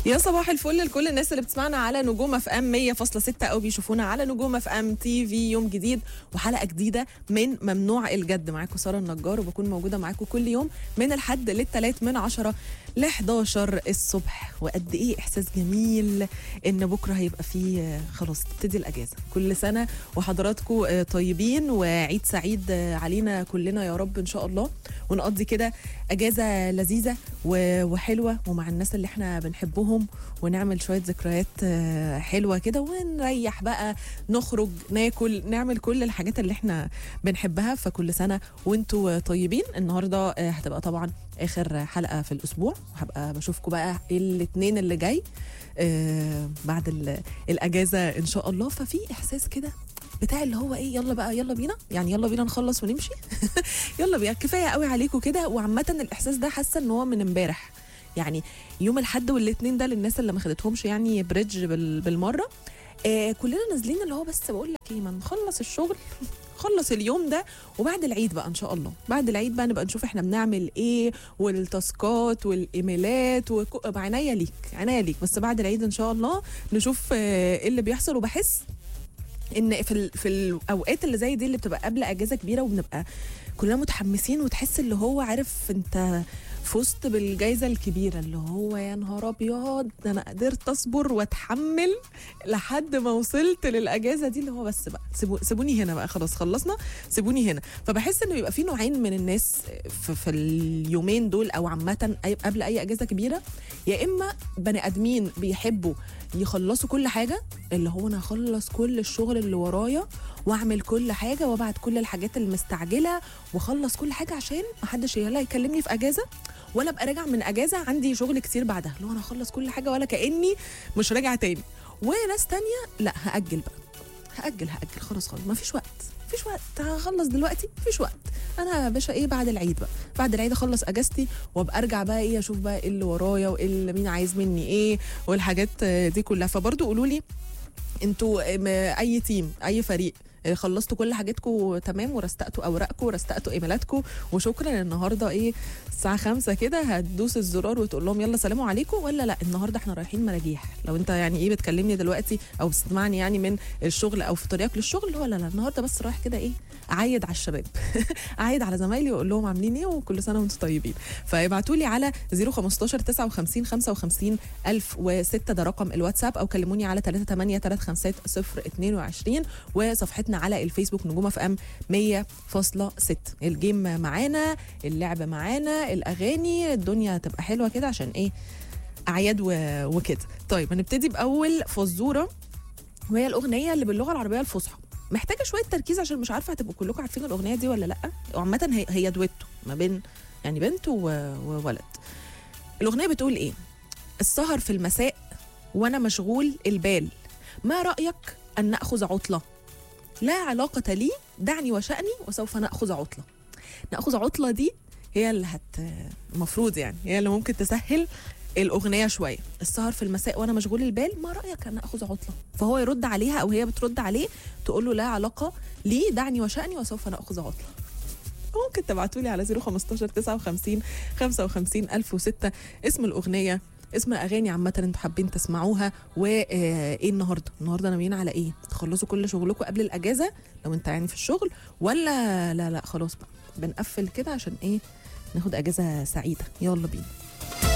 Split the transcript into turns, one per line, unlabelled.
يا صباح الفل لكل الناس اللي بتسمعنا على نجوم اف ام 100.6 او بيشوفونا على نجوم اف ام تي في يوم جديد وحلقه جديده من ممنوع الجد معاكم ساره النجار وبكون موجوده معاكم كل يوم من الحد للثلاث من 10 ل 11 الصبح وقد ايه احساس جميل ان بكره هيبقى فيه خلاص تبتدي الاجازه كل سنه وحضراتكم طيبين وعيد سعيد علينا كلنا يا رب ان شاء الله ونقضي كده اجازه لذيذه وحلوه ومع الناس اللي احنا بنحبهم ونعمل شويه ذكريات حلوه كده ونريح بقى نخرج ناكل نعمل كل الحاجات اللي احنا بنحبها فكل سنه وانتوا طيبين النهارده هتبقى طبعا اخر حلقه في الاسبوع وهبقى بشوفكم بقى الاثنين اللي جاي آه بعد الاجازه ان شاء الله ففي احساس كده بتاع اللي هو ايه يلا بقى يلا بينا يعني يلا بينا نخلص ونمشي يلا بينا كفايه قوي عليكم كده وعامه الاحساس ده حاسه ان هو من امبارح يعني يوم الاحد والاثنين ده للناس اللي ما خدتهمش يعني بريدج بالمره آه كلنا نازلين اللي هو بس بقول لك ايه ما نخلص الشغل خلص اليوم ده وبعد العيد بقى ان شاء الله بعد العيد بقى نبقى نشوف احنا بنعمل ايه والتاسكات والايميلات وك... عناية ليك عناية ليك بس بعد العيد ان شاء الله نشوف ايه اللي بيحصل وبحس ان في ال... في الاوقات اللي زي دي اللي بتبقى قبل اجازه كبيره وبنبقى كلنا متحمسين وتحس اللي هو عارف انت فزت بالجائزه الكبيره اللي هو يا نهار ابيض ده انا قدرت اصبر واتحمل لحد ما وصلت للاجازه دي اللي هو بس بقى سيبو سيبوني هنا بقى خلاص خلصنا سيبوني هنا فبحس انه بيبقى في نوعين من الناس في, في اليومين دول او عامه قبل اي اجازه كبيره يا اما بني ادمين بيحبوا يخلصوا كل حاجه اللي هو انا اخلص كل الشغل اللي ورايا واعمل كل حاجه وابعت كل الحاجات المستعجله واخلص كل حاجه عشان محدش يلا يكلمني في اجازه ولا ابقى راجع من اجازه عندي شغل كتير بعدها اللي هو انا اخلص كل حاجه ولا كاني مش راجعه تاني وناس تانية لا هاجل بقى هاجل هاجل خلاص خلاص مفيش وقت مفيش وقت هخلص دلوقتي مفيش وقت انا يا باشا ايه بعد العيد بقى بعد العيد اخلص اجازتي وابقى ارجع بقى ايه اشوف بقى ايه اللي ورايا وايه اللي مين عايز مني ايه والحاجات دي كلها فبرضه قولوا لي انتوا اي تيم اي فريق خلصتوا كل حاجاتكم تمام ورستقتوا اوراقكم ورستقتوا ايميلاتكم وشكرا النهارده ايه الساعه خمسة كده هتدوس الزرار وتقول لهم يلا سلام عليكم ولا لا النهارده احنا رايحين مراجيح لو انت يعني ايه بتكلمني دلوقتي او بتسمعني يعني من الشغل او في طريقك للشغل ولا لا النهارده بس رايح كده ايه اعيد على الشباب اعيد على زمايلي واقول لهم عاملين ايه وكل سنه وانتم طيبين فابعتوا لي على 015 59 55 1006 ده رقم الواتساب او كلموني على 38 350 022 وصفحتنا على الفيسبوك نجومه في ام 100.6 الجيم معانا اللعب معانا الاغاني الدنيا تبقى حلوه كده عشان ايه اعياد وكده طيب هنبتدي باول فزوره وهي الاغنيه اللي باللغه العربيه الفصحى محتاجه شويه تركيز عشان مش عارفه هتبقوا كلكم عارفين الاغنيه دي ولا لا وعامه هي هي دويتو ما بين يعني بنت وولد الاغنيه بتقول ايه السهر في المساء وانا مشغول البال ما رايك ان ناخذ عطله لا علاقه لي دعني وشاني وسوف ناخذ عطله ناخذ عطله دي هي اللي هت المفروض يعني هي اللي ممكن تسهل الاغنيه شويه السهر في المساء وانا مشغول البال ما رايك ان اخذ عطله فهو يرد عليها او هي بترد عليه تقول له لا علاقه لي دعني وشاني وسوف ناخذ عطله ممكن تبعتوا لي على 015 59 55 1006 اسم الاغنيه اسم الاغاني عامه انتوا حابين تسمعوها وايه النهارده النهارده ناويين على ايه تخلصوا كل شغلكم قبل الاجازه لو انت يعني في الشغل ولا لا لا خلاص بقى بنقفل كده عشان ايه ناخد اجازه سعيده يلا بينا